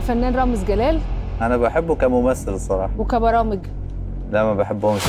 الفنان رامز جلال انا بحبه كممثل الصراحه وكبرامج لا ما بحبهمش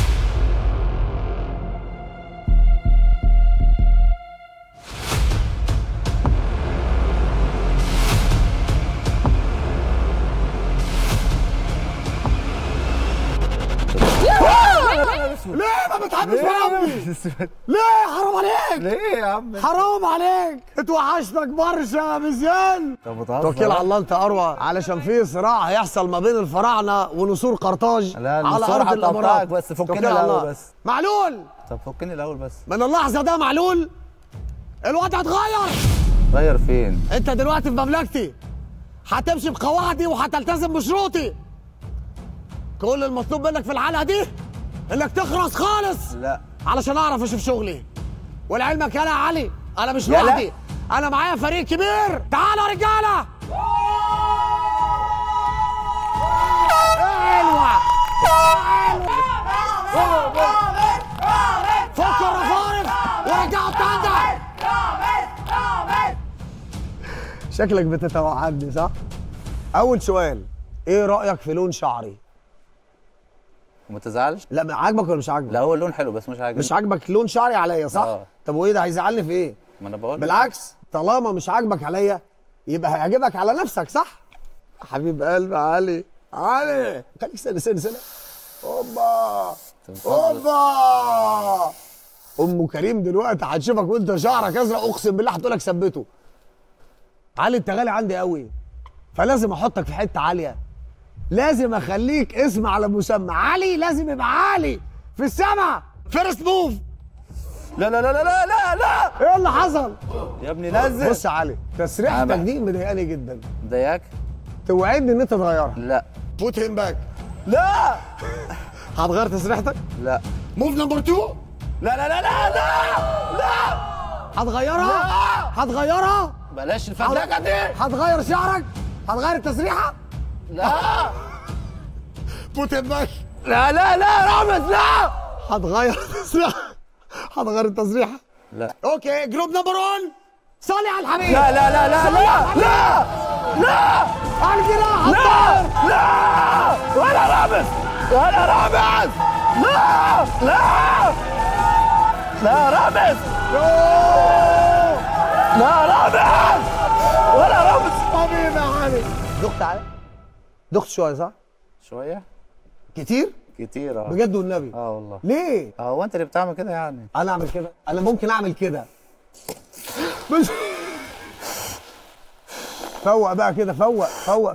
ليه ما بتحبش برامجي؟ ليه حرام عليك؟ ليه يا عم حرام عليك اتوحشتك برشا يا مزيان انت بتهزر توكل على الله انت اروى علشان في صراع هيحصل ما بين الفراعنه ونسور قرطاج لا، على النسور ارض هتقطعك الامارات بس فكنا توكل على الأول الله. بس. معلول طب فكني الاول بس من اللحظه ده معلول الوضع اتغير غير فين انت دلوقتي في مملكتي هتمشي بقواعدي وهتلتزم بشروطي كل المطلوب منك في الحلقه دي انك تخرس خالص لا علشان اعرف اشوف شغلي ولعلمك يا علي انا مش يلا. لوحدي انا معايا فريق كبير تعالوا يا رجاله حلوه فكوا الرفارف ورجعوا التندة شكلك بتتوعدني صح؟ أول سؤال إيه رأيك في لون شعري؟ وما تزعلش لا عاجبك ولا مش عاجبك؟ لا هو اللون حلو بس مش عاجبني مش عاجبك لون شعري عليا صح؟ آه. طب وايه ده هيزعلني في ايه؟ ما انا بقول بالعكس طالما مش عاجبك عليا يبقى هيعجبك على نفسك صح؟ حبيب قلبي علي علي خليك سنة سنة سنة اوبا اوبا ام كريم دلوقتي هتشوفك وانت شعرك ازرق اقسم بالله هتقول لك ثبته علي انت غالي عندي قوي فلازم احطك في حته عاليه لازم اخليك اسم على مسمى علي لازم يبقى عالي في السما فيرست موف لا لا لا لا لا لا لا ايه اللي حصل؟ يا ابني نزل بص يا علي تسريحتك أنا- دي مضايقاني جدا مضايقك توعدني ان انت تغيرها لا فوت هيم باك لا هتغير تسريحتك؟ لا موف نمبر 2 لا لا لا لا لا لا هتغيرها؟ هتغيرها؟ بلاش الفداكه دي هتغير شعرك؟ هتغير التسريحه؟ لا فوت هيم باك لا لا لا رامز لا هتغير التسريحه هتغير التسريحه لا اوكي جروب نمبر 1 صلي على الحبيب لا لا لا لا لا لا لا على الجناح لا لا ولا رامز ولا رامز لا لا لا رامز لا رامز ولا رامز حبيبي يا علي دخت علي دخت شويه صح؟ شويه كتير؟ كتير اه بجد والنبي اه والله ليه؟ اه هو انت اللي بتعمل كده يعني انا اعمل كده انا ممكن اعمل كده بس فوق بقى كده فوق فوق